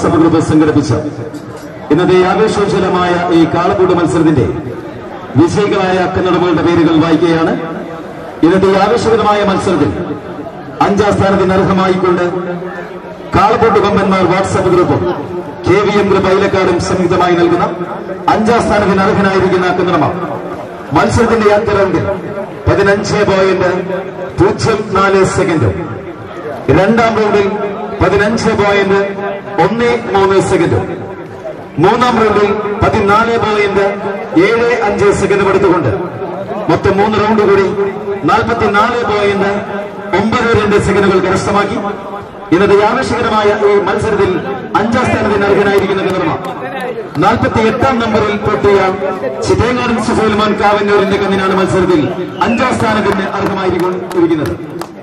WhatsApp group സംഘടിപ്പിച്ച ഇന്നത്തെ ആവേശോജ്വലമായ ഈ കാളപൂട്ട് മത്സരത്തിന്റെ വിജയികളായ കന്നടകളുടെ പേരുകൾ വായിക്കുകയാണ് ഇന്നത്തെ ഈ ആവേശകരമായ മത്സരത്തിൽ അഞ്ചാം സ്ഥാനത്തിന് അർഹമായിക്കൊണ്ട് കാളപൂട്ട് കൊമ്പന്മാർ വാട്സപ്പ് ഗ്രൂപ്പും കെ വി എം ഗ്രൂപ്പ് അയലക്കാടും സംയുക്തമായി നൽകുന്ന അഞ്ചാം സ്ഥാനത്തിന് അർഹനായിരിക്കുന്ന കന്നടമ മത്സരത്തിന്റെ ആദ്യ റൗണ്ടിൽ പതിനഞ്ച് പോയിന്റ് പൂജ്യം നാല് സെക്കൻഡ് രണ്ടാം റൗണ്ടിൽ പതിനഞ്ച് പോയിന്റ് ഒന്ന് മൂന്ന് സെക്കൻഡ് മൂന്നാം റൗണ്ടിൽ പതിനാല് പോയിന്റ് ഏഴ് അഞ്ച് സെക്കൻഡ് എടുത്തുകൊണ്ട് മൊത്തം മൂന്ന് റൗണ്ട് കൂടി നാൽപ്പത്തിനാല് പോയിന്റ് ഒമ്പത് രണ്ട് സെക്കൻഡുകൾ കരസ്ഥമാക്കി ഇന്നത്തെ ആവേശകരമായ ഈ മത്സരത്തിൽ അഞ്ചാം സ്ഥാനത്തിന് അർഹനായിരിക്കുന്ന കന്നർമ നാൽപ്പത്തി എട്ടാം നമ്പറിൽ പൊട്ടിയ ചിതേങ്ങാടൻ സുഹൈൽമാൻ കാവന്നൂരിന്റെ കന്നിനാണ് മത്സരത്തിൽ അഞ്ചാം സ്ഥാനത്തിന് അർഹമായിരിക്കുന്നത്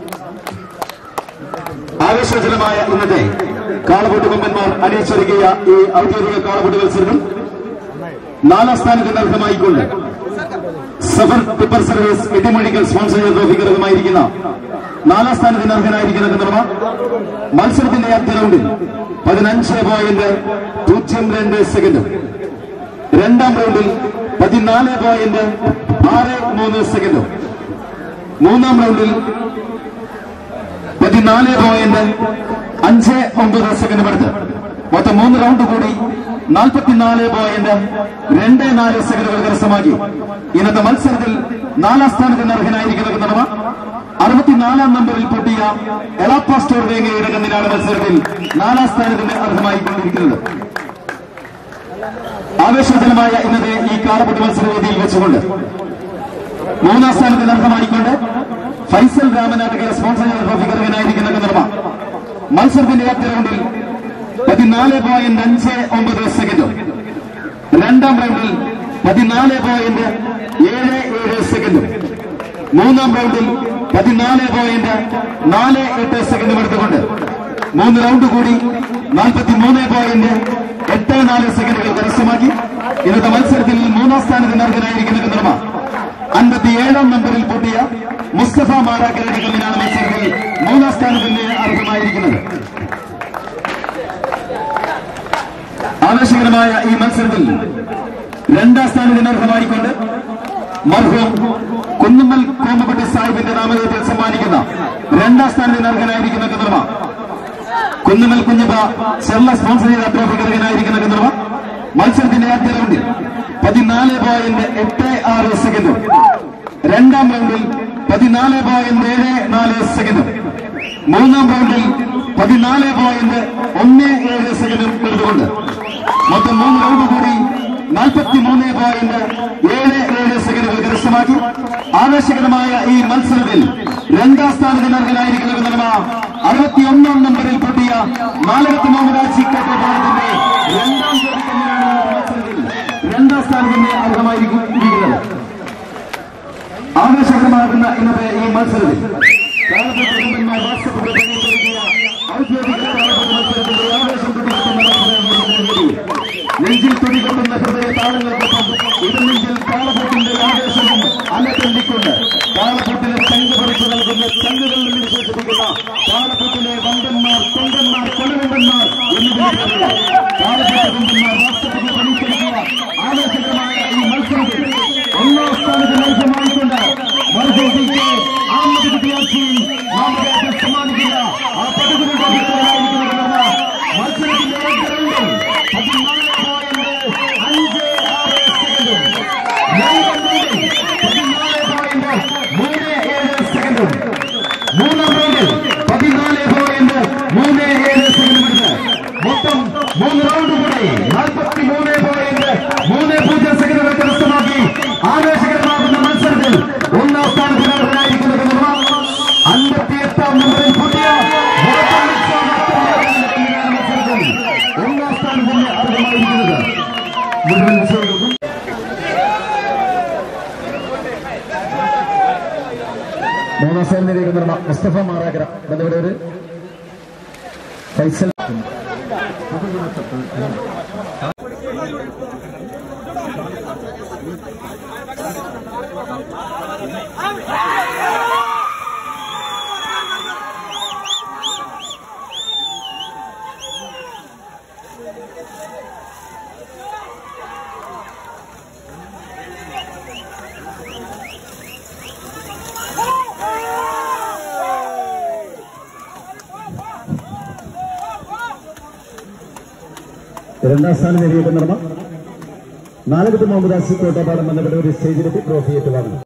ആവേശജലമായ ഇന്നത്തെ കാളപൊട്ട് കൊമ്പന്മാർ അണിയിച്ചൊരുക്കിയ ഈ ഔദ്യോഗിക കാളപൊട്ട് മത്സരം നാലാം സ്ഥാനത്തിന് അർഹമായിക്കൊണ്ട് Safar tipper service Idimozhikkal sponsor ചെയ്ത ട്രോഫിക്ക് അർഹമായിരിക്കുന്ന നാലാം സ്ഥാനത്തിന് അർഹനായിരിക്കുന്ന കന്നർമ മത്സരത്തിന്റെ ആദ്യ റൗണ്ടിൽ പതിനഞ്ച് പോയിന്റ് പൂജ്യം രണ്ട് സെക്കൻഡ് രണ്ടാം റൗണ്ടിൽ പതിനാല് പോയിന്റ് ആറ് മൂന്ന് സെക്കൻഡ് മൂന്നാം റൗണ്ടിൽ പതിനാല് പോയിന്റ് അഞ്ച് ഒമ്പത് സെക്കൻഡ് എടുത്ത് മൊത്തം മൂന്ന് റൗണ്ട് കൂടി നാൽപ്പത്തിനാല് പോയിന്റ് രണ്ട് നാല് സെക്കൻഡുകൾ കരസ്ഥമാക്കി ഇന്നത്തെ മത്സരത്തിൽ നാലാം സ്ഥാനത്തിന് അർഹനായിരിക്കുന്ന കന്നടമ അറുപത്തിനാലാം നമ്പറിൽ പൊട്ടിയ എളാപ്പ സ്റ്റോർ വേങ്ങയുടെ കന്നിനാണ് മത്സരത്തിൽ നാലാം സ്ഥാനത്തിന് അർഹമായിക്കൊണ്ടിരിക്കുന്നത് ആവേശജനമായ ഇന്നത്തെ ഈ കാലപ്പെട്ട് മത്സരവേദിയിൽ വെച്ചുകൊണ്ട് മൂന്നാം സ്ഥാനത്തിന് അർഹമായിക്കൊണ്ട് ഫൈസൽ രാമനാഥകര സ്പോൺസർ ചെയ്ത ട്രോഫിക്ക് അർഹനായിരിക്കുന്ന കന്നർമ മത്സരത്തിന്റെ ആദ്യ റൗണ്ടിൽ പതിനാല് പോയിന്റ് അഞ്ച് ഒമ്പത് സെക്കൻഡും രണ്ടാം റൗണ്ടിൽ പതിനാല് പോയിന്റ് ഏഴ് ഏഴ് സെക്കൻഡും മൂന്നാം റൗണ്ടിൽ പതിനാല് പോയിന്റ് നാല് എട്ട് സെക്കൻഡും എടുത്തുകൊണ്ട് മൂന്ന് റൗണ്ട് കൂടി നാൽപ്പത്തി മൂന്ന് പോയിന്റ് എട്ട് നാല് സെക്കൻഡുകൾ കരസ്ഥമാക്കി ഇന്നത്തെ മത്സരത്തിൽ മൂന്നാം സ്ഥാനത്തിന് അർഹനായിരിക്കുന്ന കന്നർമ അൻപത്തിയേഴാം നമ്പറിൽ പൊട്ടിയ മുസ്തഫ മാറാക്കരയുടെ കല്ലിനാണ് മത്സരത്തിൽ മൂന്നാം സ്ഥാനത്തിന് അർഹമായിരിക്കുന്നത് ആവേശകരമായ ഈ മത്സരത്തിൽ രണ്ടാം സ്ഥാനത്തിന് അർഹമായിക്കൊണ്ട് മർഹൂം കുന്നുമ്മൽ കോമപ്പെട്ടി സാഹിബിന്റെ നാമധേയത്തിൽ സമ്മാനിക്കുന്ന രണ്ടാം സ്ഥാനത്തിന് അർഹനായിരിക്കുന്ന കന്നർമ കുന്നുമ്മൽ കുഞ്ഞപ്പ ചെള്ള സ്പോൺസർ ചെയ്ത ട്രോഫിക്ക് അർഹനായിരിക്കുന്ന കന്നർമ മത്സരത്തിന്റെ ആദ്യ റൗണ്ടിൽ പതിനാല് പോയിന്റ് എട്ട് ആറ് സെക്കൻഡും രണ്ടാം റൗണ്ടിൽ പതിനാല് പോയിന്റ് ഏഴ് നാല് സെക്കൻഡും മൂന്നാം റൗണ്ടിൽ പതിനാല് പോയിന്റ് ഒന്ന് ഏഴ് സെക്കൻഡും എടുത്തുകൊണ്ട് മൊത്തം മൂന്ന് റൗണ്ട് കൂടി നാൽപ്പത്തി മൂന്ന് പോയിന്റ് ഏഴ് ഏഴ് സെക്കൻഡുകൾ കരസ്ഥമാക്കി ആവേശകരമായ ഈ മത്സരത്തിൽ രണ്ടാം സ്ഥാനത്തിന് അർഹനായിരിക്കുന്ന നിർമ്മ അറുപത്തിയൊന്നാം നമ്പറിൽ പൊട്ടിയ നാലകത്ത് മുഹമ്മദ് കോട്ട പാടത്തിന്റെ രണ്ടാം ജോഡി കന്നിനാണ് മത്സരത്തിൽ രണ്ടാം സ്ഥാനത്തിന് അർഹമായിരിക്കുന്നത് ആവേശകരമാകുന്ന ഇന്നത്തെ ഈ മത്സരത്തിൽ കാലഘട്ട കുടുംബന്മാർ വാട്സപ്പ് ഗ്രൂപ്പ് അണിയിച്ചൊരുക്കിയ ഔദ്യോഗിക കാലഘട്ട മത്സരത്തിന്റെ ആവേശം തുടിക്കുന്ന മത്സരം നെഞ്ചിൽ തുടികൊള്ളുന്ന ഹൃദയ താളങ്ങൾക്കൊപ്പം ഇടനെഞ്ചിൽ കാളപൂട്ടിന്റെ ആവേശവും അലതല്ലിക്കൊണ്ട് കാളപൂട്ടിലെ ചങ്ക് പറിച്ചു നൽകുന്ന ചങ്കുകളിൽ നിന്ന് വിശേഷിപ്പിക്കുന്ന കാളപൂട്ടിലെ വമ്പന്മാർ കൊണ്ടന്മാർ കൊലവമ്പന്മാർ എന്നിവരെ കാളപൂട്ട കൊമ്പന്മാർ വാസ്തവത്തിൽ പണിച്ചെടുക്കുക ആവേശകരമായ ഈ മത്സരത്തിൽ ഒന്നാം സ്ഥാനത്ത് ലഭ്യമായിക്കൊണ്ട് മത്സരത്തിലേക്ക് ആമത് വിദ്യാർത്ഥി നാമകേട്ട് സമ്മാനിക്കുക ആ പദ്ധതികളുടെ അഭിപ്രായമായിരിക്കുന്ന മത്സരത്തിന്റെ ആദ്യ റൗണ്ടിൽ പതിനാല് പോയിന്റ് അഞ്ച് ആറ് സെക്കൻഡും രണ്ടാം റൗണ്ടിൽ പതിനാല് പോയിന്റ് മൂന്ന് ഏഴ് സെക്കൻഡും മൂന്നാം റൗണ്ടിൽ പതിനാല് പോയിന്റ് മൂന്ന് ഏഴ് സെക്കൻഡും എടുത്ത് മൊത്തം മൂന്ന് റൗണ്ട് കൂടി നാൽപ്പത്തി മൂന്ന് പോയിന്റ് മൂന്ന് പൂജ്യം സെക്കൻഡുകൾ കരസ്ഥമാക്കി ആവേശകരമാകുന്ന മത്സരത്തിൽ ഒന്നാം സ്ഥാനത്തിന് അർഹനായിരിക്കുന്ന കന്നുമ അൻപത്തി എട്ടാം നമ്പറിൽ പുതിയ മത്സരത്തിൽ ഒന്നാം സ്ഥാനത്തിന് അർഹമായിരിക്കുന്നത് മുഴുവൻ വിജയികൾക്കും മൂന്നാം സ്ഥാനത്തിലേക്ക് നിർമ്മ മുസ്തഫ മാറാക്കര ബന്ധപ്പെട്ടവര് ഫൈസൽ രണ്ടാം സ്ഥാനം നേടിയിട്ട് നിർമ്മ നാലകത്ത് മുഹമ്മദ് ആസിഫ് കോട്ടപ്പാടം ബന്ധപ്പെട്ട ഒരു സ്റ്റേജിലെത്തി ട്രോഫി ഏറ്റുവാങ്ങുന്നു